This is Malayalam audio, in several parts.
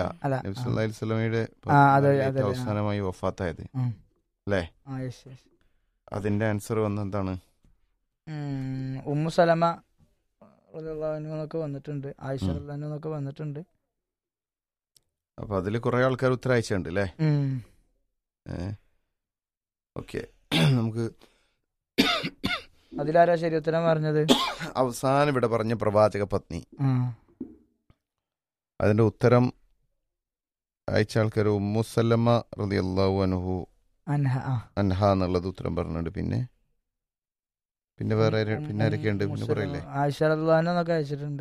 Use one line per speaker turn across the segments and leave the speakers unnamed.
അല്ല
നബി
ആ.
സല്ലല്ലാഹു അലൈഹി വസല്ലമയുടെ
ആ, അതെ,
ഏറ്റവും
അതെ, ആ.
അവസാനമായി വഫാത്തായത്
ഉം.
അല്ലേ
ആ യെസ് യെസ്
അതിന്റെ ആൻസർ വന്നെന്താണ്
ഉം, ഉമ്മു സലമ എന്നൊക്കെ വന്നിട്ടുണ്ട് ആയിഷ
ഉം.
എന്നൊക്കെ വന്നിട്ടുണ്ട്
അപ്പൊ അതിൽ കുറെ ആൾക്കാർ ഉത്തരം അയച്ചിട്ടുണ്ട് അല്ലേ
ഉം.
ഓക്കെ നമുക്ക്
അതിലാരാ ശരി ഉത്തരം പറഞ്ഞത്
അവസാനം ഇവിടെ പറഞ്ഞ പ്രവാചക പത്നി
ആ.
അതിന്റെ ഉത്തരം അയച്ച ആൾക്കാർ ഉമ്മുസല്ലമ്മ റളിയല്ലാഹു അൻഹു
അൻഹ ആ.
അൻഹ എന്നുള്ളത് ഉത്തരം പറഞ്ഞിട്ടുണ്ട് പിന്നെ പിന്നെ വേറെ ആര്-
ഉം,
പിന്നെ ആരൊക്കെയുണ്ട്
ഉം,
പിന്നെ
ഉം,
പറയില്ലേ
ആയിഷ എന്നൊക്കെ അയച്ചിട്ടുണ്ട്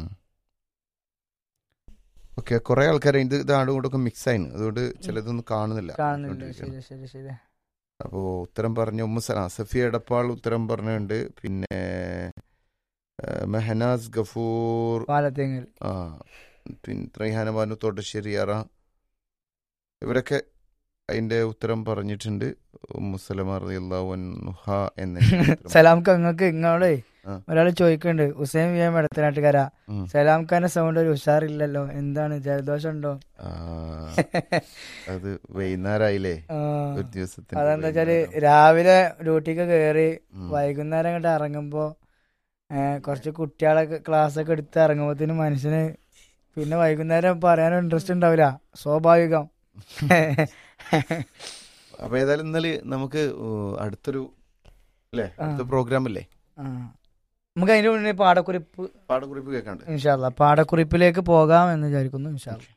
ഓക്കെ കുറെ ആൾക്കാർ ഇത് ഇതാടും കൂടെ മിക്സ് ആയിരുന്നു അതുകൊണ്ട് ചിലതൊന്നും കാണുന്നില്ല
കാണുന്നില്ല
കണ്ടോണ്ടിരിക്കുകയാണ്.
ശരി ശരി ശരി
അപ്പോൾ ഉത്തരം പറഞ്ഞ ഉമ്മ സല സഫിയ എടപ്പാൾ ഉത്തരം പറഞ്ഞുണ്ട് പിന്നെ ആ, മെഹനാസ് ഗഫൂർ
പാലത്തേങ്ങൽ
ആ പിന്നെ ത്രൈഹാന ബാനു തോട്ടശ്ശേരിയാറ ഇവരൊക്കെ അതിന്റെ ഉത്തരം പറഞ്ഞിട്ടുണ്ട് മുസലമ റളിയല്ലാഹു അൻഹ എന്ന ഉത്തരം.
സലാംക്ക് അങ്ങക്ക് ഇങ്ങളോടെ
ആ.
ഒരാൾ ചോദിക്കുന്നുണ്ട് ഹുസൈൻ വി എം ഇടത്തനാട്ടുകാരാ
ഉം.
സലാംഖാന്റെ സൗണ്ട് ഒരു ഉഷാറില്ലല്ലോ എന്താണ് ജലദോഷം ഉണ്ടോ
ആ, അത് വൈകുന്നേരമായില്ലേ
ആ.
ഒരു ദിവസത്തിന്
അതെന്താ വെച്ചാല്
വൈകുന്നേരം.
രാവിലെ ഡ്യൂട്ടിക്ക് കയറി
ഉം.
വൈകുന്നേരം അങ്ങോട്ട് ഇറങ്ങുമ്പോ ഏ, കുറച്ച് കുട്ടികളൊക്കെ ക്ലാസ് ഒക്കെ എടുത്ത് ഇറങ്ങുമ്പോത്തിന് മനുഷ്യന് പിന്നെ വൈകുന്നേരം പറയാനും ഇൻട്രസ്റ്റ് ഉണ്ടാവില്ല സ്വാഭാവികം
അപ്പൊ ഏതായാലും ഇന്നലെ നമുക്ക് ഓ, അടുത്തൊരു അല്ലേ
ആ.
അടുത്ത പ്രോഗ്രാം അല്ലേ
ആ. നമുക്ക് അതിന്റെ മുന്നേ പാടക്കുറിപ്പ്
പാടക്കുറിപ്പ് കേൾക്കാണ്ട്
ഇൻഷാല്ല പാടക്കുറിപ്പിലേക്ക് പോകാം എന്ന് വിചാരിക്കുന്നു ഇൻഷാല്ല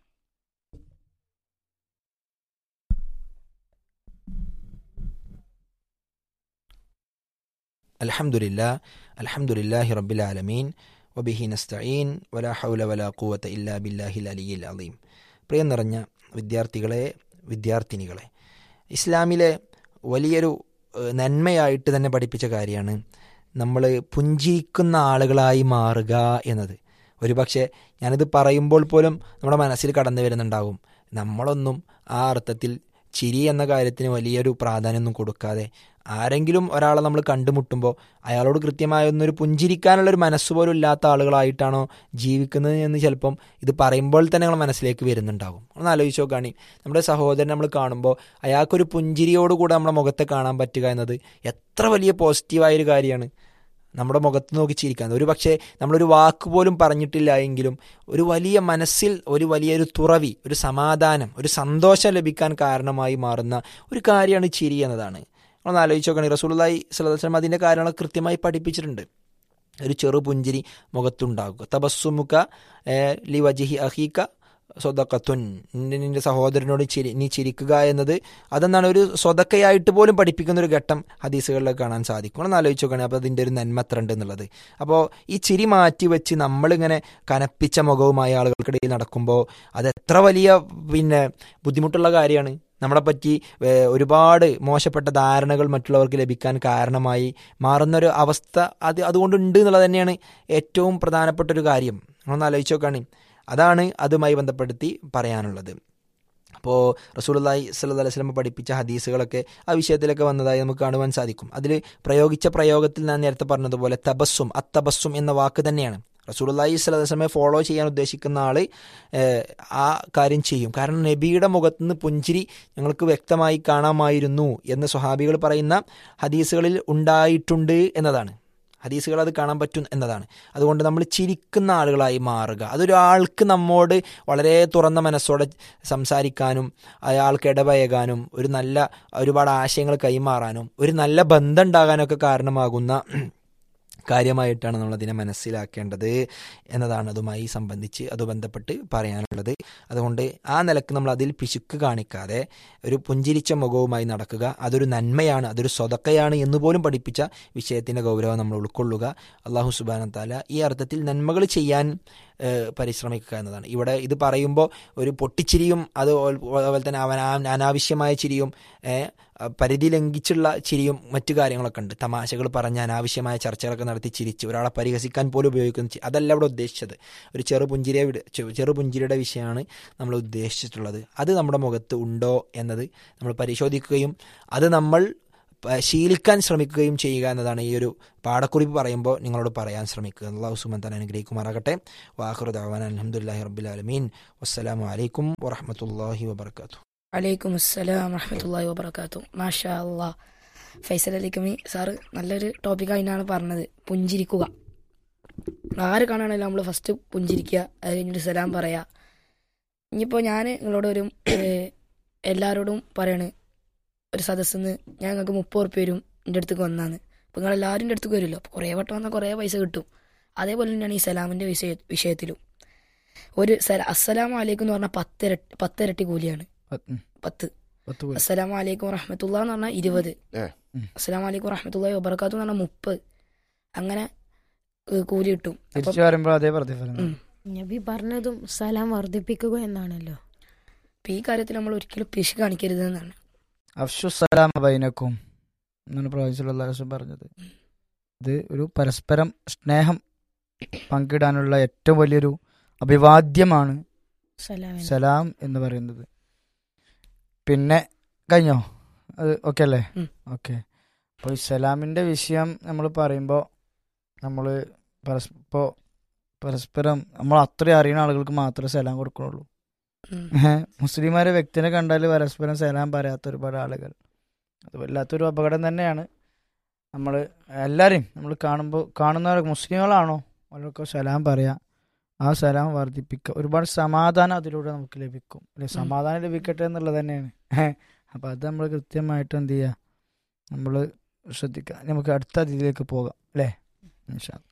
الحمد لله الحمد لله رب العالمين وبه نستعين ولا حول ولا قوة إلا بالله العلي العظيم പ്രിയം നിറഞ്ഞ വിദ്യാർത്ഥികളെ വിദ്യാർത്ഥിനികളെ ഇസ്ലാമിലെ വലിയൊരു ഏഹ്, നന്മയായിട്ട് തന്നെ പഠിപ്പിച്ച കാര്യമാണ് നമ്മൾ പുഞ്ചിരിക്കുന്ന ആളുകളായി മാറുക എന്നത് ഒരുപക്ഷെ ഞാനിത് പറയുമ്പോൾ പോലും നമ്മുടെ മനസ്സിൽ കടന്നു വരുന്നുണ്ടാവും നമ്മളൊന്നും ആ അർത്ഥത്തിൽ ചിരി എന്ന കാര്യത്തിന് വലിയൊരു പ്രാധാന്യമൊന്നും കൊടുക്കാതെ ആരെങ്കിലും ഒരാളെ നമ്മൾ കണ്ടുമുട്ടുമ്പോൾ അയാളോട് കൃത്യമായൊന്നൊരു പുഞ്ചിരിക്കാനുള്ള ഒരു മനസ്സ് പോലും ഇല്ലാത്ത ആളുകളായിട്ടാണോ ജീവിക്കുന്നത് എന്ന് ചിലപ്പം ഇത് പറയുമ്പോൾ തന്നെ നമ്മൾ മനസ്സിലേക്ക് വരുന്നുണ്ടാകും ഒന്ന് ആലോചിച്ച് നോക്കുകയാണെങ്കിൽ നമ്മുടെ സഹോദരൻ നമ്മൾ കാണുമ്പോൾ അയാൾക്കൊരു പുഞ്ചിരിയോടുകൂടെ നമ്മുടെ മുഖത്തെ കാണാൻ പറ്റുക എന്നത് എത്ര വലിയ പോസിറ്റീവായൊരു കാര്യമാണ് നമ്മുടെ മുഖത്ത് നോക്കി ചിരിക്കാൻ ഒരു പക്ഷേ നമ്മളൊരു വാക്ക് പോലും പറഞ്ഞിട്ടില്ല എങ്കിലും ഒരു വലിയ മനസ്സിൽ ഒരു വലിയൊരു തുറവി ഒരു സമാധാനം ഒരു സന്തോഷം ലഭിക്കാൻ കാരണമായി മാറുന്ന ഒരു കാര്യമാണ് ചിരി എന്നതാണ് ഒന്ന് ആലോചിച്ച് നോക്കണേ റസൂലുള്ളാഹി സ്വല്ലല്ലാഹു അലൈഹി വസല്ലം അതിൻ്റെ കാര്യങ്ങൾ കൃത്യമായി പഠിപ്പിച്ചിട്ടുണ്ട് ഒരു ചെറു പുഞ്ചിരി മുഖത്തുണ്ടാകുക തബസ്സുമുക ഏഹ്, ലി വജിഹി അഹീക സ്വതക്കത്തുൻ നിന്റെ നിന്റെ സഹോദരനോട് ചിരി നീ ചിരിക്കുക എന്നത് അതെന്നാണ് ഒരു സ്വതക്കയായിട്ട് പോലും പഠിപ്പിക്കുന്ന ഒരു ഘട്ടം ഹദീസുകളിലൊക്കെ കാണാൻ സാധിക്കും ഒന്ന് ആലോചിച്ച് നോക്കുകയാണെങ്കിൽ അപ്പോൾ അതിൻ്റെ ഒരു നന്മ എത്ര ഉണ്ട് എന്നുള്ളത് അപ്പോൾ ഈ ചിരി മാറ്റി വെച്ച് നമ്മളിങ്ങനെ കനപ്പിച്ച മുഖവുമായി ആളുകൾക്കിടയിൽ നടക്കുമ്പോൾ അത് എത്ര വലിയ പിന്നെ ബുദ്ധിമുട്ടുള്ള കാര്യമാണ് നമ്മളെ പറ്റി ഏഹ്, ഒരുപാട് മോശപ്പെട്ട ധാരണകൾ മറ്റുള്ളവർക്ക് ലഭിക്കാൻ കാരണമായി മാറുന്നൊരു അവസ്ഥ അത് അതുകൊണ്ടുണ്ട് എന്നുള്ളത് തന്നെയാണ് ഏറ്റവും പ്രധാനപ്പെട്ട ഒരു കാര്യം ഒന്ന് ആലോചിച്ച് നോക്കുകയാണെങ്കിൽ അതാണ് അതുമായി ബന്ധപ്പെടുത്തി പറയാനുള്ളത് അപ്പോൾ റസൂലുള്ളാഹി സ്വല്ലല്ലാഹി അലൈഹി വസല്ലം പഠിപ്പിച്ച ഹദീസുകളൊക്കെ ആ വിഷയത്തിലൊക്കെ വന്നതായി നമുക്ക് കാണുവാൻ സാധിക്കും അതിൽ പ്രയോഗിച്ച പ്രയോഗത്തിൽ ഞാൻ നേരത്തെ പറഞ്ഞതുപോലെ തബസ്സും അത്തബസ്സും എന്ന വാക്ക് തന്നെയാണ് റസൂലുള്ളാഹി സ്വല്ലല്ലാഹി അലൈഹി വസല്ലമയെ ഫോളോ ചെയ്യാൻ ഉദ്ദേശിക്കുന്ന ആൾ ആ കാര്യം ചെയ്യും കാരണം നബിയുടെ മുഖത്ത് നിന്ന് പുഞ്ചിരി ഞങ്ങൾക്ക് വ്യക്തമായി കാണാമായിരുന്നു എന്ന് സ്വഹാബികൾ പറയുന്ന ഹദീസുകളിൽ ഉണ്ടായിട്ടുണ്ട് എന്നതാണ് ഹദീസുകൾ അത് കാണാൻ പറ്റും എന്നതാണ് അതുകൊണ്ട് നമ്മൾ ചിരിക്കുന്ന ആളുകളായി മാറുക അതൊരാൾക്ക് നമ്മോട് വളരെ തുറന്ന മനസ്സോടെ സംസാരിക്കാനും അയാൾക്ക് ഇടപഴകാനും ഒരു നല്ല ഒരുപാട് ആശയങ്ങൾ കൈമാറാനും ഒരു നല്ല ബന്ധം ഉണ്ടാകാനൊക്കെ കാരണമാകുന്ന കാര്യമായിട്ടാണ് നമ്മൾ അതിനെ മനസ്സിലാക്കേണ്ടത് എന്നതാണ് അതുമായി സംബന്ധിച്ച് അത് ബന്ധപ്പെട്ട് പറയാനുള്ളത് അതുകൊണ്ട് ആ നിലക്ക് നമ്മൾ അതിൽ പിശുക്ക് കാണിക്കാതെ ഒരു പുഞ്ചിരിച്ച മുഖവുമായി നടക്കുക അതൊരു നന്മയാണ് അതൊരു സ്വതക്കയാണ് എന്ന് പോലും പഠിപ്പിച്ച വിഷയത്തിൻ്റെ ഗൗരവം നമ്മൾ ഉൾക്കൊള്ളുക അള്ളാഹു സുബാന താല ഈ അർത്ഥത്തിൽ നന്മകൾ ചെയ്യാൻ ഏഹ്, പരിശ്രമിക്കുക എന്നതാണ് ഇവിടെ ഇത് പറയുമ്പോൾ ഒരു പൊട്ടിച്ചിരിയും അത് അതുപോലെ തന്നെ അവൻ അനാവശ്യമായ ചിരിയും ഏഹ്, പരിധി ലംഘിച്ചുള്ള ചിരിയും മറ്റു കാര്യങ്ങളൊക്കെ ഉണ്ട് തമാശകൾ പറഞ്ഞ് അനാവശ്യമായ ചർച്ചകളൊക്കെ നടത്തി ചിരിച്ച് ഒരാളെ പരിഹസിക്കാൻ പോലും ഉപയോഗിക്കുന്ന ചി- അതല്ല ഇവിടെ ഉദ്ദേശിച്ചത് ഒരു ചെറു പുഞ്ചിരിയെ വിട- ചെ- ചെറു പുഞ്ചിരിയുടെ വിഷയമാണ് നമ്മൾ ഉദ്ദേശിച്ചിട്ടുള്ളത് അത് നമ്മുടെ മുഖത്ത് ഉണ്ടോ എന്നത് നമ്മൾ പരിശോധിക്കുകയും അത് നമ്മൾ പ- ശീലിക്കാൻ ശ്രമിക്കുകയും ചെയ്യുക എന്നതാണ് ഈ ഒരു പാഠക്കുറിപ്പ് പറയുമ്പോൾ നിങ്ങളോട് പറയാൻ ശ്രമിക്കുക അള്ളാഹു സുമൻ തന്നെ അനുഗ്രഹിക്കുമാറാകട്ടെ വാഹുർ ദാവാൻ അലഹമുല്ലാഹി റബ്ബുലാലമീൻ വസ്സലാമു അലൈക്കും വറഹമത്തല്ലാഹി വബർക്കാത്തു
വലൈക്കും അസ്സലാം വറഹമത്തല്ലാഹി വബർക്കാത്തു മാഷാ അല്ലാ ഫൈസൽ അലിക്കമി സാറ് നല്ലൊരു ടോപ്പിക് അതിനാണ് പറഞ്ഞത് പുഞ്ചിരിക്കുക ആര് കാണാണല്ലോ നമ്മൾ ഫസ്റ്റ് പുഞ്ചിരിക്കുക അത് കഴിഞ്ഞിട്ട് സലാം പറയാ ഇനിയിപ്പോൾ ഞാൻ നിങ്ങളോട് ഒരു ഏഹ്, എല്ലാവരോടും പറയാണ് ഒരു സദസ്സിന്ന് ഞാൻ നിങ്ങൾക്ക് മുപ്പത് ഉറുപ്പ്യ വരും എൻ്റെ അടുത്തേക്ക് വന്നാന്ന് അപ്പോൾ നിങ്ങൾ എല്ലാവരും എൻ്റെ അടുത്തേക്ക് വരുമല്ലോ അപ്പോൾ കുറേ വട്ടം വന്നാൽ കുറേ പൈസ കിട്ടും അതേപോലെ തന്നെയാണ് ഈ സലാമിൻ്റെ വിഷയ വിഷയത്തിലും ഒരു സല അസ്സലാമു അലൈക്കും എന്ന് പറഞ്ഞാൽ പത്തിരട്ടി പത്തിരട്ടി കൂലിയാണ്
ഉം.
പത്ത്
പത്ത് പോയി.
അസ്സലാമു അലൈക്കും വറഹമത്തുള്ള എന്ന് പറഞ്ഞാൽ ഇരുപത്
ഏ.
ഉം.
അസ്സലാമു അലൈക്കും വറഹമത്തുള്ള വബർക്കാത്തു എന്ന് പറഞ്ഞാൽ മുപ്പത് അങ്ങനെ ഏഹ്, കൂലി കിട്ടും അപ്പം
തിരിച്ചു വരുമ്പോൾ അതേ പ്രതിഫലം
ഉം.
നബി പറഞ്ഞതും സലാം വർദ്ധിപ്പിക്കുക എന്നാണല്ലോ
അപ്പം ഈ കാര്യത്തിൽ നമ്മൾ ഒരിക്കലും പിശു കാണിക്കരുത് എന്നാണ്
അഫ്ഷുസലാം ബൈനക്കും എന്നാണ് പ്രവാചകൻ പറഞ്ഞത് ഇത് ഒരു പരസ്പരം സ്നേഹം പങ്കിടാനുള്ള ഏറ്റവും വലിയൊരു അഭിവാദ്യമാണ്
സലാം എന്ന്.
സലാം എന്ന് പറയുന്നത് പിന്നെ കഴിഞ്ഞോ അത് ഓക്കെ അല്ലേ
ഉം.
ഓക്കെ അപ്പോൾ ഈ സലാമിൻ്റെ വിഷയം നമ്മൾ പറയുമ്പോൾ നമ്മൾ പരസ്പോ പരസ്പരം നമ്മൾ അത്രയും അറിയുന്ന ആളുകൾക്ക് മാത്രമേ സലാം കൊടുക്കുന്നുള്ളൂ
ഉം.
മുസ്ലിമാരെ വ്യക്തിനെ കണ്ടാൽ പരസ്പരം സലാം പറയാത്ത ഒരുപാട് ആളുകൾ അത് വല്ലാത്തൊരു അപകടം തന്നെയാണ് നമ്മൾ എല്ലാവരെയും നമ്മൾ കാണുമ്പോൾ കാണുന്നവർ മുസ്ലിങ്ങളാണോ അവരൊക്കെ സലാം പറയാം ആ സലാം വർദ്ധിപ്പിക്കുക ഒരുപാട് സമാധാനം അതിലൂടെ നമുക്ക് ലഭിക്കും അല്ലെ സമാധാനം ലഭിക്കട്ടെ എന്നുള്ളത് തന്നെയാണ് അപ്പം അത് നമ്മൾ കൃത്യമായിട്ട് എന്ത് ചെയ്യുക നമ്മൾ ശ്രദ്ധിക്കുക നമുക്ക് അടുത്ത അതിഥിയിലേക്ക് പോകാം അല്ലേ ഇൻഷാ അല്ലാ.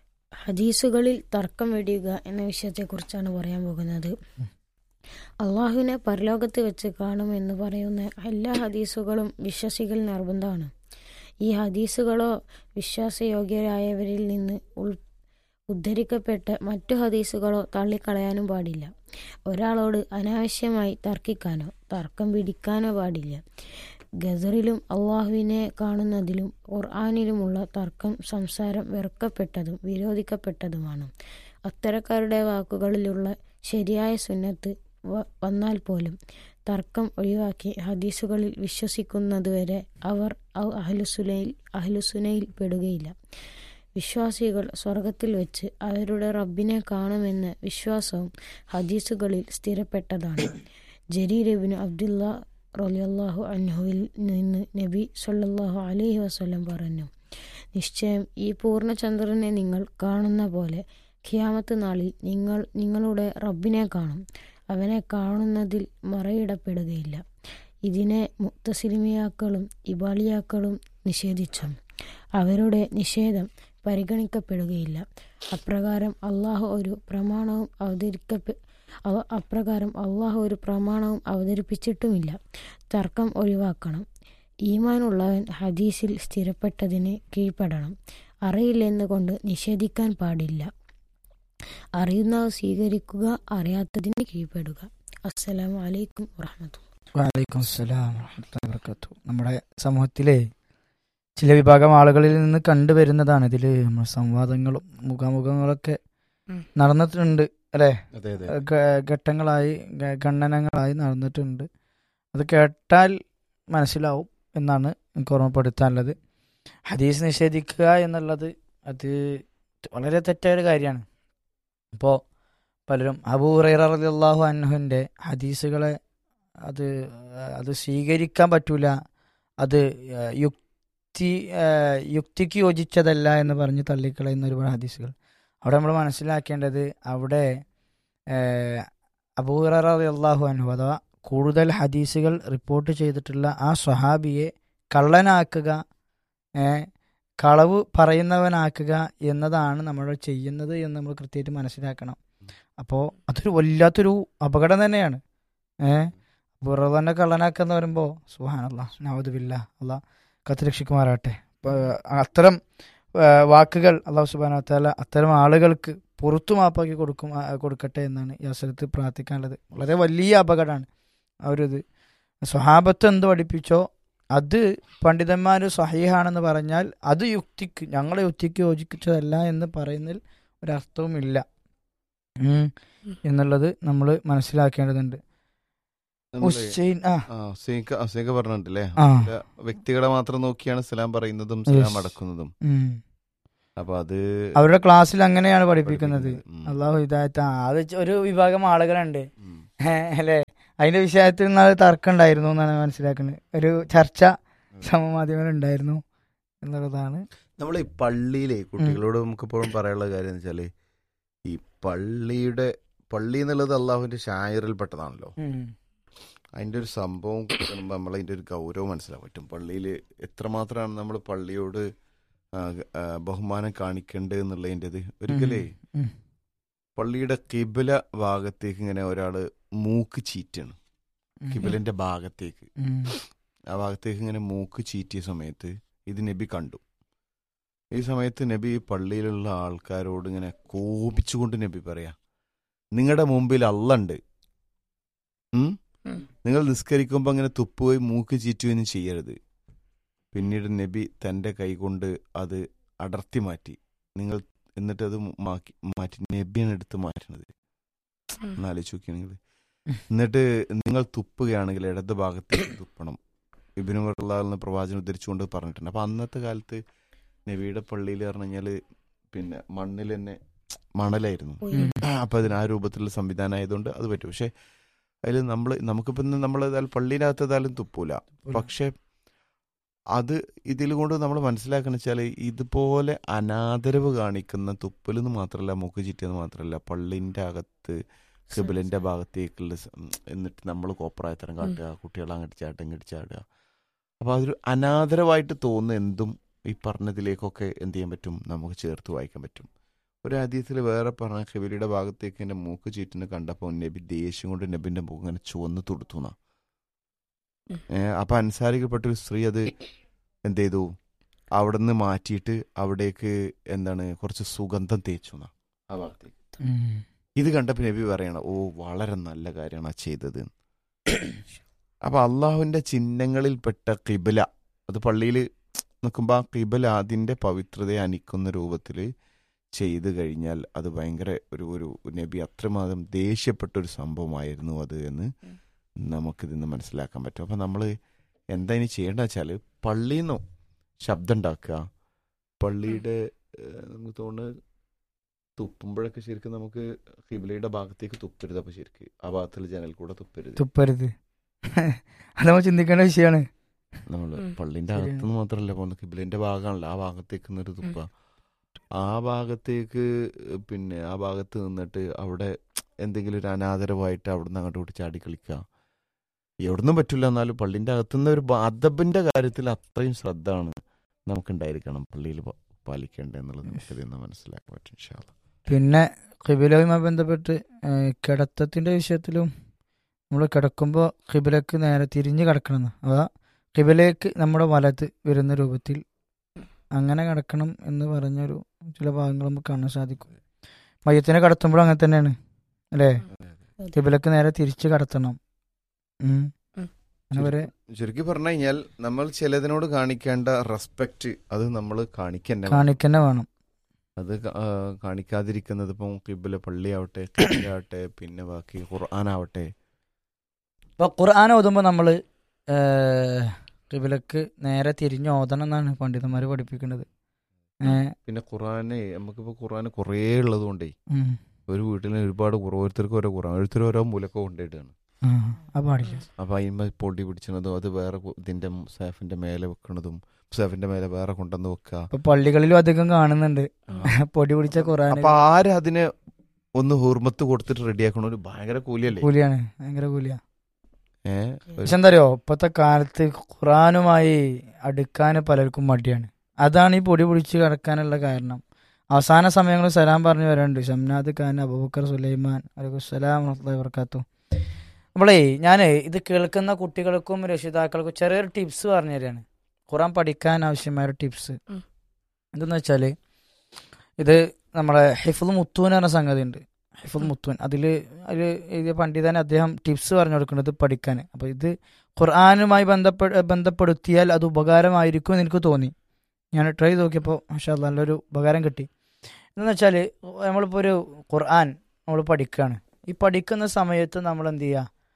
ഹദീസുകളിൽ തർക്കം വെടിയുക എന്ന വിഷയത്തെക്കുറിച്ചാണ് പറയാൻ പോകുന്നത്
ഉം.
അള്ളാഹുവിനെ പരലോകത്ത് വെച്ച് കാണുമെന്ന് പറയുന്ന എല്ലാ ഹദീസുകളും വിശ്വസികൾ നിർബന്ധമാണ് ഈ ഹദീസുകളോ വിശ്വാസയോഗ്യരായവരിൽ നിന്ന് ഉൾ ഉദ്ധരിക്കപ്പെട്ട മറ്റു ഹദീസുകളോ തള്ളിക്കളയാനും പാടില്ല ഒരാളോട് അനാവശ്യമായി തർക്കിക്കാനോ തർക്കം പിടിക്കാനോ പാടില്ല ഗസറിലും അള്ളാഹുവിനെ കാണുന്നതിലും ഖുർആാനിലുമുള്ള തർക്കം സംസാരം വെറുക്കപ്പെട്ടതും വിരോധിക്കപ്പെട്ടതുമാണ് അത്തരക്കാരുടെ വാക്കുകളിലുള്ള ശരിയായ സുന്നത്ത് വ- വന്നാൽ പോലും തർക്കം ഒഴിവാക്കി ഹദീസുകളിൽ വിശ്വസിക്കുന്നതുവരെ അവർ ഔ അഹ്ലുസുനയിൽ അഹ്ലുസുനയിൽ പെടുകയില്ല വിശ്വാസികൾ സ്വർഗത്തിൽ വെച്ച് അവരുടെ റബ്ബിനെ കാണുമെന്ന വിശ്വാസവും ഹദീസുകളിൽ സ്ഥിരപ്പെട്ടതാണ് ജരീരബിന് അബ്ദുല്ല റലിയല്ലാഹു അൻഹുവിൽ നിന്ന് നബി സല്ലല്ലാഹു അലൈഹി വസല്ലം പറഞ്ഞു നിശ്ചയം ഈ പൂർണ്ണചന്ദ്രനെ നിങ്ങൾ കാണുന്ന പോലെ ഖിയാമത്ത് നാളിൽ നിങ്ങൾ നിങ്ങളുടെ റബ്ബിനെ കാണും അവനെ കാണുന്നതിൽ മറയിടപ്പെടുകയില്ല ഇതിനെ മുത്തസിലിമിയാക്കളും ഇബാലിയാക്കളും നിഷേധിച്ചു അവരുടെ നിഷേധം പരിഗണിക്കപ്പെടുകയില്ല അപ്രകാരം അള്ളാഹു ഒരു പ്രമാണവും അവതരിക്കപ്പെ അവ അപ്രകാരം അള്ളാഹു ഒരു പ്രമാണവും അവതരിപ്പിച്ചിട്ടുമില്ല തർക്കം ഒഴിവാക്കണം ഈമാനുള്ളവൻ ഹദീസിൽ സ്ഥിരപ്പെട്ടതിന് കീഴ്പ്പെടണം അറിയില്ലെന്നുകൊണ്ട് നിഷേധിക്കാൻ പാടില്ല അറിയുന്നവ സ്വീകരിക്കുക അറിയാത്തതിന് കീഴ്പ്പെടുക അസ്സലാമു അലൈക്കും വറഹമത്തുള്ള
വലൈക്കും സ്സലാം വറഹ്മത്തുള്ളാഹി വബറകാതുഹു. നമ്മുടെ സമൂഹത്തിലെ ചില വിഭാഗം ആളുകളിൽ നിന്ന് കണ്ടുവരുന്നതാണ് ഇതിൽ നമ്മുടെ സംവാദങ്ങളും മുഖാമുഖങ്ങളൊക്കെ
ഉം.
നടന്നിട്ടുണ്ട് അല്ലേ
അതെ അതെ
ഗ- ഘട്ടങ്ങളായി ഗ- ഖണ്ഡനങ്ങളായി നടന്നിട്ടുണ്ട് അത് കേട്ടാൽ മനസ്സിലാവും എന്നാണ് എനിക്ക് ഓർമ്മപ്പെടുത്താനുള്ളത് ഹദീസ് നിഷേധിക്കുക എന്നുള്ളത് അത് വളരെ തെറ്റായൊരു കാര്യമാണ് ഇപ്പോൾ പലരും അബൂ ഹുറൈറ റളിയല്ലാഹു അൻഹുവിൻ്റെ ഹദീസുകളെ അത് അത് സ്വീകരിക്കാൻ പറ്റൂല അത് ഏഹ്, യുക്തി ഏഹ്, യുക്തിക്ക് യോജിച്ചതല്ല എന്ന് പറഞ്ഞ് തള്ളിക്കളയുന്ന ഒരുപാട് ഹദീസുകൾ അവിടെ നമ്മൾ മനസ്സിലാക്കേണ്ടത് അവിടെ അബൂറ അള്ളാഹു അൻഹു അഥവാ കൂടുതൽ ഹദീസുകൾ റിപ്പോർട്ട് ചെയ്തിട്ടുള്ള ആ സ്വഹാബിയെ കള്ളനാക്കുക ഏ, കളവ് പറയുന്നവനാക്കുക എന്നതാണ് നമ്മൾ ചെയ്യുന്നത് എന്ന് നമ്മൾ കൃത്യമായിട്ട് മനസ്സിലാക്കണം അപ്പോൾ അതൊരു വല്ലാത്തൊരു അപകടം തന്നെയാണ് ഏഹ് ബുറതന്നെ കള്ളനാക്കുന്ന വരുമ്പോൾ സുഹാനല്ല നവതുബില്ല അല്ല കത്തിരക്ഷിക്കുമാറാട്ടെ ഇപ്പൊ അത്തരം ആ, വാക്കുകൾ അള്ളാഹു സുബാന താല അത്തരം ആളുകൾക്ക് പുറത്തു മാപ്പാക്കി കൊടുക്കും ആ, കൊടുക്കട്ടെ എന്നാണ് ഈ അവസരത്തിൽ പ്രാർത്ഥിക്കാനുള്ളത് വളരെ വലിയ അപകടമാണ് ആ ഒരു ഇത് സ്വഹാബത്ത് എന്ത് പഠിപ്പിച്ചോ അത് പണ്ഡിതന്മാർ സഹീഹാണെന്ന് പറഞ്ഞാൽ അത് യുക്തിക്ക് ഞങ്ങളെ യുക്തിക്ക് യോജിച്ചതല്ല എന്ന് പറയുന്നതിൽ ഒരർത്ഥവുമില്ല ഉം. എന്നുള്ളത് നമ്മൾ മനസ്സിലാക്കേണ്ടതുണ്ട്
നമ്മള്
ഹുസൈൻ ആ
ആ ഹുസൈൻക ഹുസൈൻക പറഞ്ഞിട്ടില്ലേ
ആ
ചില വ്യക്തികളെ മാത്രം നോക്കിയാണ് സലാം പറയുന്നതും സലാം
Yes.
അടക്കുന്നതും
ഉം.
അപ്പൊ അത്
അവരുടെ ക്ലാസ്സിൽ അങ്ങനെയാണ് പഠിപ്പിക്കുന്നത്
ഉം.
അള്ളാഹു ഹിദായത്ത് ആ അത് ച- ഒരു വിഭാഗം ആളുകളുണ്ട്
ഉം.
അല്ലേ അതിന്റെ വിഷയത്തിൽ നിന്ന് തർക്കം ഉണ്ടായിരുന്നു എന്നാണ് മനസ്സിലാക്കുന്നത് ഒരു ചർച്ച സമമാധ്യമങ്ങൾ ഉണ്ടായിരുന്നു എന്നുള്ളതാണ്
നമ്മൾ ഈ പള്ളിയിലെ കുട്ടികളോട് നമുക്ക് എപ്പോഴും പറയാനുള്ള കാര്യം എന്ന് വെച്ചാല് ഈ പള്ളിയുടെ പള്ളി എന്നുള്ളത് അള്ളാഹുവിന്റെ ഷായറിൽപ്പെട്ടതാണല്ലോ അതിന്റെ ഒരു സംഭവം കേൾക്കുമ്പോൾ നമ്മൾ അതിന്റെ ഒരു ഗൗരവം മനസ്സിലാക്കാൻ പറ്റും പള്ളിയിൽ എത്രമാത്രമാണ് നമ്മൾ പള്ളിയോട് ആ, ആ, ബഹുമാനം കാണിക്കേണ്ടത് എന്നുള്ളതിൻ്റെത് ഒരിക്കലേ
ഉം.
പള്ളിയുടെ കിബില ഭാഗത്തേക്ക് ഇങ്ങനെ ഒരാള് മൂക്ക് ചീറ്റാണ് കിബിലിന്റെ ഭാഗത്തേക്ക്
ഉം.
ആ ഭാഗത്തേക്ക് ഇങ്ങനെ മൂക്ക് ചീറ്റിയ സമയത്ത് ഇത് നബി കണ്ടു ഈ സമയത്ത് നബി ഈ പള്ളിയിലുള്ള ആൾക്കാരോട് ഇങ്ങനെ കോപിച്ചുകൊണ്ട് നബി പറയാ നിങ്ങളുടെ മുമ്പിൽ അള്ളുണ്ട് ഉം?
ഉം.
നിങ്ങൾ നിസ്കരിക്കുമ്പോൾ അങ്ങനെ തുപ്പുകയും മൂക്ക് ചീറ്റുകയും ചെയ്യരുത് പിന്നീട് നബി തൻ്റെ കൈകൊണ്ട് അത് അടർത്തി മാറ്റി നിങ്ങൾ എന്നിട്ട് അത് മാക്കി മാറ്റി നബിയാണ് എടുത്ത് മാറ്റണത്
ഉം.
എന്നാലോചിച്ച് നോക്കി നിങ്ങൾ എന്നിട്ട് നിങ്ങൾ തുപ്പുകയാണെങ്കിൽ ഇടത് ഭാഗത്തേക്ക് തുപ്പണം ഇബിനു എന്ന് പ്രവാചകൻ ഉദ്ധരിച്ചുകൊണ്ട് പറഞ്ഞിട്ടുണ്ട് അപ്പൊ അന്നത്തെ കാലത്ത് നബിയുടെ പള്ളിയിൽ പറഞ്ഞു കഴിഞ്ഞാല് പിന്നെ മണ്ണിൽ തന്നെ മണലായിരുന്നു
ഉം.
അപ്പൊ അതിന് ആ രൂപത്തിലുള്ള സംവിധാനം ആയതുകൊണ്ട് അത് പറ്റും പക്ഷെ അതിൽ നമ്മൾ നമുക്കിപ്പോ നമ്മൾ പള്ളിയിനകത്ത് ഏതായാലും തുപ്പൂല പക്ഷെ അത് ഇതിൽ കൊണ്ട് നമ്മൾ മനസ്സിലാക്കണം വെച്ചാൽ ഇതുപോലെ അനാദരവ് കാണിക്കുന്ന തുപ്പലെന്ന് മാത്രമല്ല മൂക്ക് ചീറ്റിയെന്ന് മാത്രമല്ല പള്ളിന്റെ അകത്ത് കിബിലിന്റെ ഭാഗത്തേക്കുള്ള സ- ഉം, എന്നിട്ട് നമ്മൾ കോപ്രായത്തരം കാട്ടുക കുട്ടികളെ അങ്ങോട്ട് ചാട്ടുക ഇങ്ങോട്ട് ചാടുക അപ്പൊ അതൊരു അനാദരവായിട്ട് തോന്നുന്ന എന്തും ഈ പറഞ്ഞതിലേക്കൊക്കെ എന്ത് ചെയ്യാൻ പറ്റും നമുക്ക് ചേർത്ത് വായിക്കാൻ പറ്റും ഒരു അതീതത്തിൽ വേറെ പറഞ്ഞ ഖിബിലിയുടെ ഭാഗത്തേക്ക് എൻ്റെ മൂക്ക് ചീറ്റിന് കണ്ടപ്പോൾ നബി ദേഷ്യം കൊണ്ട് നബിന്റെ മുഖം ഇങ്ങനെ ചുവന്ന് തുടുത്തു എന്നാ
ഉം.
ഏഹ് അപ്പൊ അനുസാരിക്കപ്പെട്ട ഒരു സ്ത്രീ അത് എന്ത് ചെയ്തു അവിടെ നിന്ന് മാറ്റിയിട്ട് അവിടേക്ക് എന്താണ് കുറച്ച് സുഗന്ധം തേച്ചു എന്നാ ആ ഭാഗത്തേക്ക്
ഉം.
ഇത് കണ്ടപ്പോൾ നബി പറയണം ഓ വളരെ നല്ല കാര്യമാണ് ആ ചെയ്തത് അപ്പൊ അള്ളാഹുവിന്റെ ചിഹ്നങ്ങളിൽപ്പെട്ട കിബില അത് പള്ളിയിൽ നിൽക്കുമ്പോൾ ആ കിബില അതിന്റെ പവിത്രതയെ അനിക്കുന്ന രൂപത്തിൽ ചെയ്തു കഴിഞ്ഞാൽ അത് ഭയങ്കര ഒരു ഒരു നബി അത്രമാത്രം ദേഷ്യപ്പെട്ട ഒരു സംഭവമായിരുന്നു അത് എന്ന്
ഉം.
നമുക്കിതിന്ന് മനസ്സിലാക്കാൻ പറ്റും അപ്പൊ നമ്മൾ എന്താ ഇനി ചെയ്യേണ്ട വെച്ചാൽ പള്ളിയിൽ നിന്നോ ശബ്ദം ഉണ്ടാക്കുക പള്ളിയുടെ ഏഹ്, നമുക്ക് തോന്നുന്നു തുപ്പുമ്പോഴൊക്കെ ശരിക്കും നമുക്ക് ഹിബിലയുടെ ഭാഗത്തേക്ക് തുപ്പരുത് അപ്പൊ ശരിക്ക് ആ ഭാഗത്തുള്ള ജനൽ കൂടെ തുപ്പരുത്
തുപ്പരുത് അത് നമ്മൾ ചിന്തിക്കേണ്ട വിഷയമാണ്
നമ്മൾ
ഉം.
പള്ളിന്റെ
ശരിയാണ്.
അകത്തുനിന്ന് മാത്രമല്ല പോകുന്നത് ഹിബിലിന്റെ ഭാഗമാണല്ലോ ആ ഭാഗത്തേക്ക് നിന്നിട്ട് തുപ്പ ആ ഭാഗത്തേക്ക് പിന്നെ ആ ഭാഗത്ത് നിന്നിട്ട് അവിടെ എന്തെങ്കിലും ഒരു അനാദരവായിട്ട് അവിടെ നിന്ന് അങ്ങോട്ട് ഇങ്ങോട്ട് ചാടി കളിക്കുക എവിടുന്നും പറ്റില്ല എന്നാലും പള്ളിന്റെ അകത്തുനിന്ന് ഒരു ബ- അദബിന്റെ കാര്യത്തിൽ അത്രയും ശ്രദ്ധ ആണ് നമുക്കുണ്ടായിരിക്കണം പള്ളിയിൽ പ- പാലിക്കേണ്ടത് എന്നുള്ളത് നമുക്കതിൽ നിന്ന് മനസ്സിലാക്കാൻ പറ്റും ഇൻഷാ അല്ലാ.
പിന്നെ കിബിലയുമായി ബന്ധപ്പെട്ട് ഏഹ്, കിടത്തത്തിന്റെ വിഷയത്തിലും നമ്മൾ കിടക്കുമ്പോൾ കിബിലക്ക് നേരെ തിരിഞ്ഞ് കിടക്കണം അതാ കിബിലേക്ക് നമ്മുടെ വലത്ത് വരുന്ന രൂപത്തിൽ അങ്ങനെ കിടക്കണം എന്ന് പറഞ്ഞൊരു ചില ഭാഗങ്ങൾ നമുക്ക് കാണാൻ സാധിക്കും മയത്തിനെ കടത്തുമ്പോഴും അങ്ങനെ തന്നെയാണ് അല്ലേ കിബിലക്ക് നേരെ തിരിച്ച് കടത്തണം ഉം.
ഉം.
അങ്ങനെ വരെ
ചുരുക്കി പറഞ്ഞു കഴിഞ്ഞാൽ നമ്മൾ ചിലതിനോട് കാണിക്കേണ്ട റെസ്പെക്ട് അത് നമ്മൾ കാണിക്കന്നെ
കാണിക്കന്നെ വേണം
അത് ക- ആ, കാണിക്കാതിരിക്കുന്നത് ഇപ്പം കിബില പള്ളിയാവട്ടെ ആവട്ടെ പിന്നെ ബാക്കി ഖുർആനാവട്ടെ
ഇപ്പൊ ഖുർആൻ ഓതുമ്പോൾ നമ്മൾ കിബിലക്ക് നേരെ തിരിഞ്ഞ് ഓതണം എന്നാണ് പണ്ഡിതന്മാർ പഠിപ്പിക്കുന്നത് ഏഹ്,
പിന്നെ ഖുർആനെ നമുക്കിപ്പോൾ ഖുർആൻ കുറേ ഉള്ളത് കൊണ്ടേ
ഉം.
ഒരു വീട്ടിൽ ഒരുപാട് ഖുർആൻ ഓരോരുത്തർക്ക് ഓരോ ഖുർആൻ ഓരോരുത്തർ ഓരോ മൂലക്ക കൊണ്ടിട്ടാണ്
ആ, അത് പാടില്ല
അപ്പൊ അതിന്മേൽ പൊടി പിടിച്ചതും അത് വേറെ കു- ഇതിന്റെ മുസാഫിന്റെ മേലെ വെക്കണതും മുസാഫിന്റെ മേലെ വേറെ കൊണ്ടുവന്ന് വെക്കുക
ഇപ്പൊ പള്ളികളിലും അധികം കാണുന്നുണ്ട് പൊടി പിടിച്ച ഖുർആൻ
അപ്പൊ ആര് അതിനെ ഒന്ന് ഹൂർമത്ത് കൊടുത്തിട്ട് റെഡിയാക്കണ ഒരു ഭയങ്കര കൂലിയല്ലേ
കൂലിയാണ് ഭയങ്കര കൂലിയാ
ഏഹ്
പക്ഷെ എന്താ അറിയോ ഇപ്പത്തെ കാലത്ത് ഖുറാനുമായി അടുക്കാൻ പലർക്കും മടിയാണ് അതാണ് ഈ പൊടി പിടിച്ച് കിടക്കാനുള്ള കാരണം അവസാന സമയങ്ങളിൽ സലാം പറഞ്ഞു വരാനുണ്ട് ഷംനാദ് ഖാൻ അബൂബക്കർ സുലൈമാൻ അലൈക്കുസ്സലാം വർക്കാത്തു നമ്മളേ ഞാൻ ഇത് കേൾക്കുന്ന കുട്ടികൾക്കും രക്ഷിതാക്കൾക്കും ചെറിയൊരു ടിപ്സ് പറഞ്ഞു തരാണ് ഖുറാൻ പഠിക്കാൻ ആവശ്യമായ ഒരു ടിപ്സ്
ഉം.
എന്തെന്ന് വെച്ചാല് ഇത് നമ്മളെ ഹിഫുൽ മുത്തൂൻ എന്ന സംഗതി ഉണ്ട് ഹിഫുൽ മുത്തൂൻ അതിൽ അതിൽ എഴുതിയ പണ്ഡിതൻ അദ്ദേഹം ടിപ്സ് പറഞ്ഞു കൊടുക്കുന്നത് പഠിക്കാൻ അപ്പോൾ ഇത് ഖുർആാനുമായി ബന്ധപ്പെ ബന്ധപ്പെടുത്തിയാൽ അത് ഉപകാരമായിരിക്കും എന്ന് എനിക്ക് തോന്നി ഞാൻ ട്രൈ ചെയ്ത് നോക്കിയപ്പോൾ പക്ഷേ നല്ലൊരു ഉപകാരം കിട്ടി എന്ന് വെച്ചാൽ നമ്മളിപ്പോൾ ഒരു ഖുർആൻ നമ്മൾ പഠിക്കുകയാണ് ഈ പഠിക്കുന്ന സമയത്ത് നമ്മൾ എന്ത് ചെയ്യുക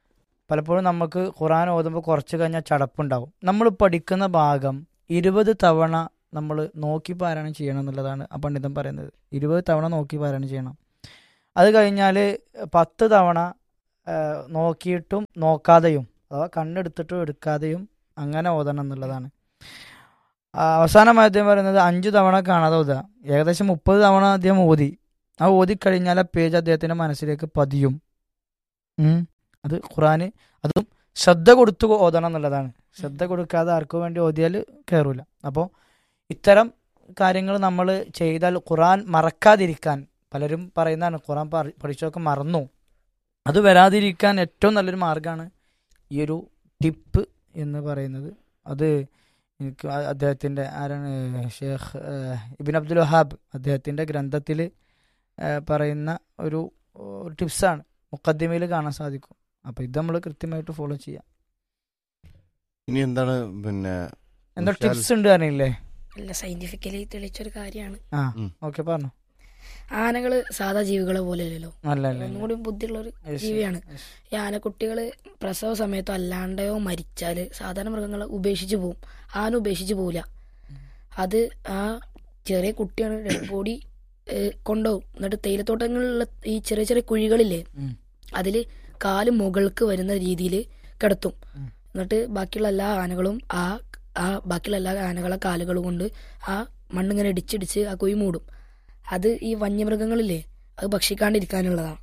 പലപ്പോഴും നമുക്ക് ഖുറാൻ ഓതുമ്പോൾ കുറച്ച് കഴിഞ്ഞാൽ ചടപ്പുണ്ടാവും നമ്മൾ പഠിക്കുന്ന ഭാഗം ഇരുപത് തവണ നമ്മൾ നോക്കി പാരായണം ചെയ്യണം എന്നുള്ളതാണ് ആ പണ്ഡിതൻ പറയുന്നത് ഇരുപത് തവണ നോക്കി പാരായണം ചെയ്യണം അത് കഴിഞ്ഞാൽ പത്ത് തവണ ആ, നോക്കിയിട്ടും നോക്കാതെയും അഥവാ കണ്ണെടുത്തിട്ടും എടുക്കാതെയും അങ്ങനെ ഓതണം എന്നുള്ളതാണ് ആ, അവസാനമായി അദ്ദേഹം പറയുന്നത് അഞ്ച് തവണ കാണാതെ ഓതുക ഏകദേശം മുപ്പത് തവണ അദ്ദേഹം ഓതി ആ ഓതിക്കഴിഞ്ഞാൽ ആ പേജ് അദ്ദേഹത്തിന്റെ മനസ്സിലേക്ക് പതിയും ഉം. അത് ഖുറാന് അതും ശ്രദ്ധ കൊടുത്തു ഓതണം എന്നുള്ളതാണ് ശ്രദ്ധ കൊടുക്കാതെ ആർക്കും വേണ്ടി ഓതിയാൽ കയറൂല അപ്പോൾ ഇത്തരം കാര്യങ്ങൾ നമ്മൾ ചെയ്താൽ ഖുറാൻ മറക്കാതിരിക്കാൻ പലരും പറയുന്നതാണ് ഖുറാൻ പറി- പഠിച്ചതൊക്കെ മറന്നു അത് വരാതിരിക്കാൻ ഏറ്റവും നല്ലൊരു മാർഗ്ഗമാണ് ഈ ഒരു ടിപ്പ് എന്ന് പറയുന്നത് അത് എനിക്ക് ആ- അദ്ദേഹത്തിൻ്റെ ആരാണ് ഷേഖ് ഏഹ്, ഇബിൻ അബ്ദുൽ വഹാബ് അദ്ദേഹത്തിൻ്റെ ഗ്രന്ഥത്തിൽ പറയുന്ന ഒരു ഒരു ടിപ്സാണ് മുക്കദ്ദിമയിൽ കാണാൻ സാധിക്കും അപ്പോൾ ഇത് നമ്മൾ കൃത്യമായിട്ട് ഫോളോ ചെയ്യാം
ഇനി എന്താണ് പിന്നെ
എന്താ
ഉഷാൽ-
ടിപ്സ് ഉണ്ട് അറിയില്ലേ
അല്ല സയന്റിഫിക്കലി തെളിയിച്ചൊരു കാര്യമാണ്
ആ
ഉം.
ഓക്കെ പറഞ്ഞു
ആനകള് സാധാ ജീവികളെ പോലെ അല്ലല്ലോ
നല്ല നല്ല,
ഒന്നും കൂടി ബുദ്ധിയുള്ള ഒരു
Yes,
ജീവിയാണ്
yes.
ഈ ആനക്കുട്ടികള് പ്രസവ സമയത്തോ അല്ലാണ്ടയോ മരിച്ചാല് സാധാരണ മൃഗങ്ങൾ ഉപേക്ഷിച്ച് പോവും ആന ഉപേക്ഷിച്ച് പോവില്ല അത് ആ ചെറിയ കുട്ടിയാണ് ഡെഡ് ബോഡി കൊണ്ടുപോകും എന്നിട്ട് തേയിലത്തോട്ടങ്ങളിലുള്ള ഈ ചെറിയ ചെറിയ കുഴികളില്ലേ
ഉം.
അതില് കാല് മുകൾക്ക് വരുന്ന രീതിയിൽ കിടത്തും
ഉം.
എന്നിട്ട് ബാക്കിയുള്ള എല്ലാ ആനകളും ആ ആ ബാക്കിയുള്ള എല്ലാ ആനകളെ കാലുകൾ കൊണ്ട് ആ മണ്ണിങ്ങനെ ഇടിച്ചിടിച്ച് ആ കുഴി മൂടും അത് ഈ വന്യമൃഗങ്ങളില്ലേ അത് ഭക്ഷിക്കാണ്ടിരിക്കാനുള്ളതാണ്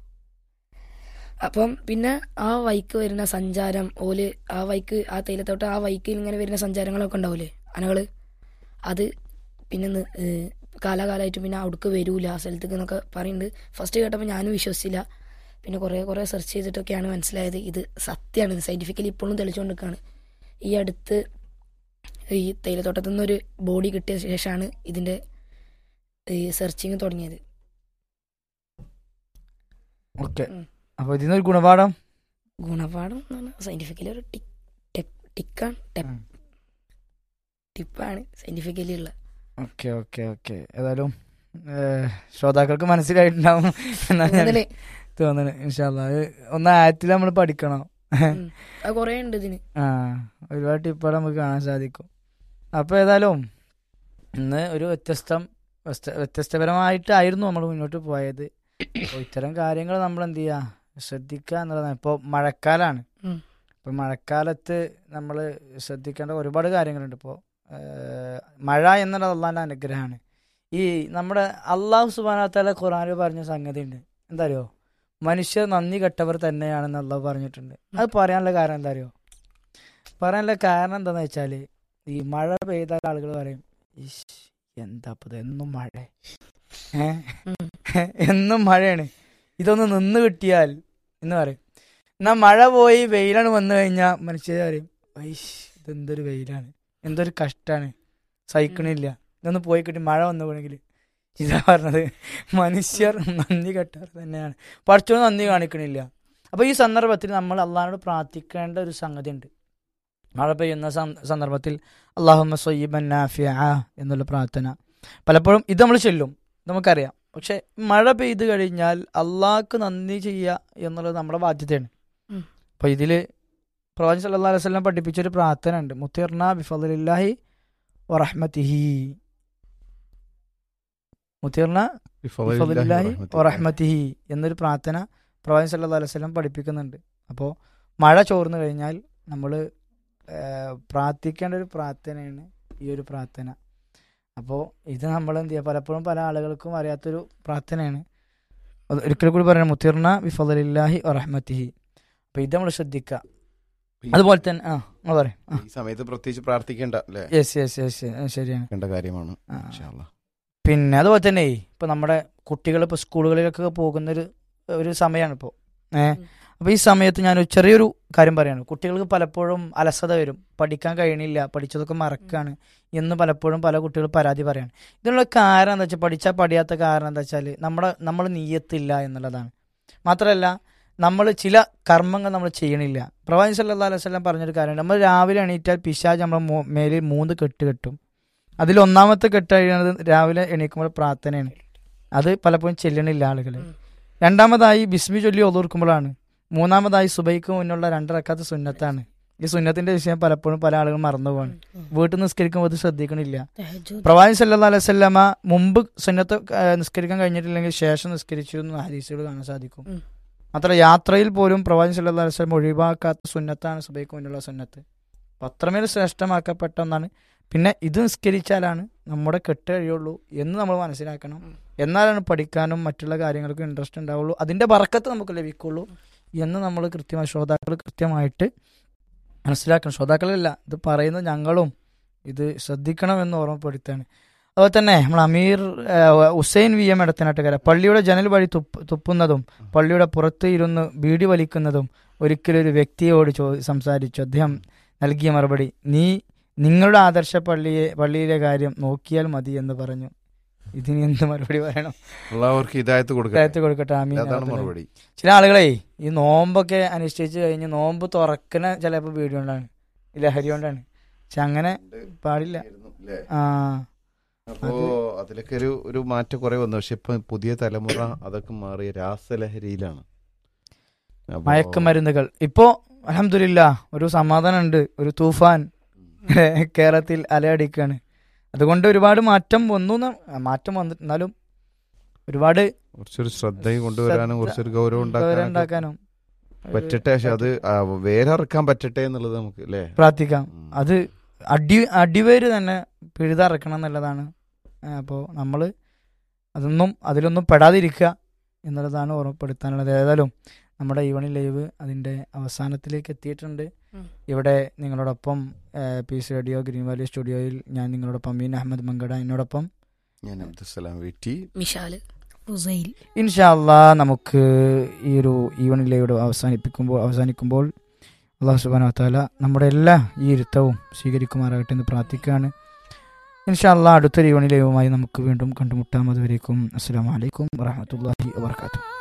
അപ്പം പിന്നെ ആ വൈക്ക് വരുന്ന സഞ്ചാരം ഓല് ആ വൈക്ക് ആ തേയിലത്തോട്ടം ആ വൈക്ക് ഇങ്ങനെ വരുന്ന സഞ്ചാരങ്ങളൊക്കെ ഉണ്ടാവൂലേ ആനകള് അത് പിന്നെ നി- ഏഹ് കാലാകാലമായിട്ട് പിന്നെ അവിടേക്ക് വരൂല ആ സ്ഥലത്തേക്ക് എന്നൊക്കെ പറയുന്നുണ്ട് ഫസ്റ്റ് കേട്ടപ്പോൾ ഞാനും വിശ്വസിച്ചില്ല പിന്നെ കുറേ കുറേ സെർച്ച് ചെയ്തിട്ടൊക്കെയാണ് മനസ്സിലായത് ഇത് സത്യമാണ് ഇത് സയൻറ്റിഫിക്കലി ഇപ്പോഴും തെളിച്ചുകൊണ്ട് നിൽക്കുകയാണ് ഈ അടുത്ത് ഈ തേയിലത്തോട്ടത്തു നിന്നൊരു ബോഡി കിട്ടിയ ശേഷമാണ് ഇതിൻ്റെ ഈ സെർച്ചിങ് തുടങ്ങിയത്
ഓക്കെ
ഉം.
അപ്പോൾ ഇതിൽ നിന്നൊരു ഗുണപാഠം
ഗുണപാഠം എന്ന് പറഞ്ഞാൽ സയൻറ്റിഫിക്കലി ഒരു ടിക് ടെപ് ടിക്കാണ് ടെപ്
ഉം.
ടിപ്പാണ് സയൻറ്റിഫിക്കലി ഉള്ള
ഓക്കെ ഓക്കെ ഓക്കെ ഏതായാലും ഏഹ്, ശ്രോതാക്കൾക്ക് മനസ്സിലായിട്ടുണ്ടാവും എന്നാണ് ഞാൻ
തോന്നല്
തോന്നുന്നത് ഇൻഷാല്ല അത് ഒന്ന് ആയത്തിൽ നമ്മൾ പഠിക്കണം
ഉം. അത് കുറേ ഉണ്ട് ഇതിന്
ആ ഒരുപാട് ടിപ്പുകൾ നമുക്ക് കാണാൻ സാധിക്കും അപ്പോൾ ഏതായാലും ഇന്ന് ഒരു വ്യത്യസ്തം വ്യസ്ത- വ്യത്യസ്തപരമായിട്ടായിരുന്നു നമ്മൾ മുന്നോട്ട് പോയത് അപ്പോൾ ഇത്തരം കാര്യങ്ങൾ നമ്മൾ എന്ത് ചെയ്യുക ശ്രദ്ധിക്കുക എന്നുള്ളതാണ് ഇപ്പോൾ മഴക്കാലാണ്
ഉം.
ഇപ്പോൾ മഴക്കാലത്ത് നമ്മൾ ശ്രദ്ധിക്കേണ്ട ഒരുപാട് കാര്യങ്ങളുണ്ട് ഇപ്പോൾ മഴ എന്നുള്ളത് അള്ളാൻ്റെ അനുഗ്രഹമാണ് ഈ നമ്മുടെ അള്ളാഹു സുബാനത്താല ഖുറാനിൽ പറഞ്ഞ സംഗതി ഉണ്ട് എന്താ അറിയോ മനുഷ്യർ നന്ദി കെട്ടവർ തന്നെയാണെന്ന് അള്ളാഹു പറഞ്ഞിട്ടുണ്ട് അത് പറയാനുള്ള കാരണം എന്താ അറിയോ പറയാനുള്ള കാരണം എന്താന്ന് വെച്ചാൽ ഈ മഴ പെയ്താൽ ആളുകൾ പറയും ഇഷ് എന്താ ഇപ്പൊ ഇത് എന്നും മഴ ഏ
ഉം.
എന്നും മഴയാണ് ഇതൊന്ന് നിന്ന് കിട്ടിയാൽ എന്ന് പറയും എന്നാ മഴ പോയി വെയിലാണ് വന്നു കഴിഞ്ഞാൽ മനുഷ്യർ പറയും ഐഷ് ഇതെന്തൊരു വെയിലാണ് എന്തൊരു കഷ്ടാണ് സഹിക്കണില്ല ഇതൊന്ന് പോയി കിട്ടി മഴ വന്നു പോണെങ്കിൽ ഇതാ പറഞ്ഞത് മനുഷ്യർ നന്ദി കെട്ടവർ തന്നെയാണ് പഠിച്ചോ നന്ദി കാണിക്കണില്ല അപ്പൊ ഈ സന്ദർഭത്തിൽ നമ്മൾ അള്ളാഹിനോട് പ്രാർത്ഥിക്കേണ്ട ഒരു സംഗതി ഉണ്ട് മഴ പെയ്യുന്ന സം- സന്ദർഭത്തിൽ അള്ളാഹുമ്മ സൊയ്യബൻ നാഫിയ എന്നുള്ള പ്രാർത്ഥന പലപ്പോഴും ഇത് നമ്മൾ ചൊല്ലും നമുക്കറിയാം പക്ഷെ മഴ പെയ്തു കഴിഞ്ഞാൽ അള്ളാഹ്ക്ക് നന്ദി ചെയ്യുക എന്നുള്ളത് നമ്മുടെ ബാധ്യതയാണ്
ഉം.
അപ്പൊ ഇതില് പ്രവാചകൻ സല്ലല്ലാഹു അലൈഹി വസല്ലം പഠിപ്പിച്ചൊരു പ്രാർത്ഥന ഉണ്ട് മുത്തിർന ബിഫലില്ലാഹി വറഹ്മത്തിഹി മുത്തിർന ബിഫളില്ലാഹി വറഹ്മത്തിഹി എന്നൊരു പ്രാർത്ഥന പ്രവാചകൻ സല്ലല്ലാഹു അലൈഹി വസല്ലം പഠിപ്പിക്കുന്നുണ്ട് അപ്പോൾ മഴ ചോർന്നു കഴിഞ്ഞാൽ നമ്മൾ പ്രാർത്ഥിക്കേണ്ട ഒരു പ്രാർത്ഥനയാണ് ഈ ഒരു പ്രാർത്ഥന അപ്പോൾ ഇത് നമ്മൾ എന്ത് ചെയ്യുക പലപ്പോഴും പല ആളുകൾക്കും അറിയാത്തൊരു പ്രാർത്ഥനയാണ് അത് ഒരിക്കൽ കൂടി പറയണം മുത്തിർന ബിഫളില്ലാഹി വറഹ്മത്തിഹി അപ്പോൾ ഇത് നമ്മൾ ശ്രദ്ധിക്കുക അതുപോലെ തന്നെ ആ നിങ്ങൾ പറയും ആ
ഈ സമയത്ത് പ്രത്യേകിച്ച് പ്രാർത്ഥിക്കേണ്ട അല്ലേ
യെസ് യെസ് യെസ് ശരിയാണ്
വേണ്ട കാര്യമാണ്
ആ.
ഇൻഷാ അല്ലാ.
പിന്നെ അതുപോലെ തന്നെ ഇപ്പൊ നമ്മുടെ കുട്ടികൾ ഇപ്പൊ സ്കൂളുകളിലൊക്കെ പോകുന്ന ഒരു ഒരു സമയമാണ് ഇപ്പോൾ ഏഹ്
ഉം.
അപ്പൊ ഈ സമയത്ത് ഞാൻ ഒരു ചെറിയൊരു കാര്യം പറയാണ് കുട്ടികൾക്ക് പലപ്പോഴും അലസത വരും പഠിക്കാൻ കഴിയണില്ല പഠിച്ചതൊക്കെ മറക്കാണ് എന്ന് പലപ്പോഴും പല കുട്ടികൾ പരാതി പറയാണ് ഇതിനുള്ള കാരണം എന്താ വെച്ചാൽ പഠിച്ചാൽ പഠിയാത്ത കാരണം എന്താ വെച്ചാൽ നമ്മുടെ നമ്മൾ നീയത്തില്ല എന്നുള്ളതാണ് മാത്രമല്ല നമ്മൾ ചില കർമ്മങ്ങൾ നമ്മൾ ചെയ്യണില്ല പ്രവാചകൻ സല്ലല്ലാഹു അലൈഹി വസല്ലം പറഞ്ഞൊരു കാര്യമുണ്ട് നമ്മൾ രാവിലെ എണീറ്റാൽ പിശാജ് നമ്മുടെ മോ- മേലിൽ മൂന്ന് കെട്ട് കെട്ടും അതിൽ ഒന്നാമത്തെ കെട്ട് കഴിയുന്നത് രാവിലെ എണീക്കുമ്പോൾ പ്രാർത്ഥനയാണ് അത് പലപ്പോഴും ചെല്ലണില്ല ആളുകൾ
ഉം.
രണ്ടാമതായി ബിസ്മി ചൊല്ലി ഒതുർക്കുമ്പോഴാണ് മൂന്നാമതായി സുബൈക്ക് മുന്നുള്ള രണ്ടരക്കാത്ത സുന്നത്താണ് ഈ സുന്നത്തിന്റെ വിഷയം പലപ്പോഴും പല ആളുകളും മറന്നു പോവാണ് വീട്ടിൽ നിസ്കരിക്കുമ്പോൾ അത് ശ്രദ്ധിക്കണില്ല
തഹജ്ജുദ്.
പ്രവാചി സല്ലാ അലൈഹി സ്വല്ലമ മുമ്പ് സുന്നത്ത് ആ, നിസ്കരിക്കാൻ കഴിഞ്ഞിട്ടില്ലെങ്കിൽ ശേഷം നിസ്കരിച്ചു എന്ന് ഹദീസുകൾ കാണാൻ സാധിക്കും
ഉം.
മാത്രം യാത്രയിൽ പോലും പ്രവാചി സല്ലാ അലൈഹി സ്വലം ഒഴിവാക്കാത്ത സുന്നത്താണ് സുബൈക്ക് മുന്നുള്ള സുന്നത്ത് അപ്പൊ അത്രമേൽ ശ്രേഷ്ഠമാക്കപ്പെട്ട ഒന്നാണ് പിന്നെ ഇത് നിസ്കരിച്ചാലാണ് നമ്മുടെ കെട്ട് കഴിയുള്ളൂ എന്ന് നമ്മൾ മനസ്സിലാക്കണം എന്നാലാണ് പഠിക്കാനും മറ്റുള്ള കാര്യങ്ങൾക്കും ഇൻട്രസ്റ്റ് ഉണ്ടാവുള്ളൂ അതിന്റെ ബറക്കത്ത് നമുക്ക് ലഭിക്കുള്ളൂ എന്ന് നമ്മൾ കൃത്യമായി ശ്രോതാക്കൾ കൃത്യമായിട്ട് മനസ്സിലാക്കണം ശ്രോതാക്കളല്ല ഇത് പറയുന്നത് ഞങ്ങളും ഇത് ശ്രദ്ധിക്കണമെന്ന് ഓർമ്മപ്പെടുത്താണ് അതുപോലെ തന്നെ നമ്മൾ അമീർ ആ, ഹുസൈൻ വി എം എടത്തനാട്ടുകാര പള്ളിയുടെ ജനൽ വഴി തുപ്പ് തുപ്പുന്നതും പള്ളിയുടെ പുറത്ത് ഇരുന്ന് ബീഡി വലിക്കുന്നതും ഒരിക്കലും ഒരു വ്യക്തിയോട് ചോ സംസാരിച്ചു അദ്ദേഹം നൽകിയ മറുപടി നീ നിങ്ങളുടെ ആദർശ പള്ളിയെ പള്ളിയിലെ കാര്യം നോക്കിയാൽ മതി എന്ന് പറഞ്ഞു ഇതിന് എന്ത് മറുപടി പറയണം
ഉള്ളവർക്ക് ഇതായത്ത് കൊടുക്കട്ടെ
അദ്ദേഹത്തെ കൊടുക്കട്ടെ ആമീൻ
അതാണ്
അതെ.
മറുപടി
ചില ആളുകളെ ഈ നോമ്പൊക്കെ അനുഷ്ഠിച്ച് കഴിഞ്ഞ് നോമ്പ് തുറക്കുന്ന ചിലപ്പോൾ വീഡിയോ കൊണ്ടാണ് ഈ ലഹരി കൊണ്ടാണ് പക്ഷെ അങ്ങനെ പാടില്ല ആ
അപ്പോ അതിലൊക്കെ ഒരു ഒരു മാറ്റം കുറെ വന്നു പക്ഷെ ഇപ്പൊ പുതിയ തലമുറ അതൊക്കെ മാറിയ രാസലഹരിയിലാണ് അപ്പോ
മയക്കുമരുന്നുകൾ ഇപ്പോ അലഹമില്ല ഒരു സമാധാനമുണ്ട് ഒരു തൂഫാൻ കേരളത്തിൽ അലയടിക്കാണ് അതുകൊണ്ട് ഒരുപാട് മാറ്റം വന്നു ന്ന് മാറ്റം വന്നിട്ട് എന്നാലും ഒരുപാട്
കുറച്ചൊരു ശ്രദ്ധയും കൊണ്ടുവരാനും
ശ്രദ്ധ-
കുറച്ചൊരു ഗൗരവം ഉണ്ടാക്കാനും
ഉണ്ടാക്കാനും
പറ്റട്ടെ പക്ഷെ അത് ആ, വേരറക്കാൻ പറ്റട്ടെ എന്നുള്ളത് നമുക്ക് അല്ലേ
പ്രാർത്ഥിക്കാം
ഉം.
അത് അടി അടിവേര് തന്നെ പിഴുതറക്കണം എന്നുള്ളതാണ് അപ്പോൾ നമ്മൾ അതൊന്നും അതിലൊന്നും പെടാതിരിക്കുക എന്നുള്ളതാണ് ഓർമ്മപ്പെടുത്താനുള്ളത് ഏതായാലും നമ്മുടെ ഈവണി ലൈവ് അതിൻ്റെ അവസാനത്തിലേക്ക് എത്തിയിട്ടുണ്ട്
ഉം.
ഇവിടെ നിങ്ങളോടൊപ്പം പീസ് റേഡിയോ ഗ്രീൻ വാലി സ്റ്റുഡിയോയിൽ ഞാൻ നിങ്ങളോടൊപ്പം അമീൻ അഹമ്മദ് മങ്കട എന്നോടൊപ്പം
ഞാൻ അബ്ദുസലാം വീട്ടി
മിഷാല്
ഫുസൈൽ
ഇൻഷാല്ലാ നമുക്ക് ഈ ഒരു ഈവണി ലൈവ് അവസാനിപ്പിക്കുമ്പോൾ അവസാനിക്കുമ്പോൾ അള്ളാഹു സുബാന താല നമ്മുടെ എല്ലാ ഈ ഇരുത്തവും സ്വീകരിക്കുമാറാകട്ടെ എന്ന് പ്രാർത്ഥിക്കുകയാണ് ഇൻഷാല്ലാ അടുത്തൊരു ഈവണി ലൈവുമായി നമുക്ക് വീണ്ടും കണ്ടുമുട്ടാം അതുവരേക്കും അസ്സാം വലൈക്കും വാഹമത്തല്ലാഹി വാത്തു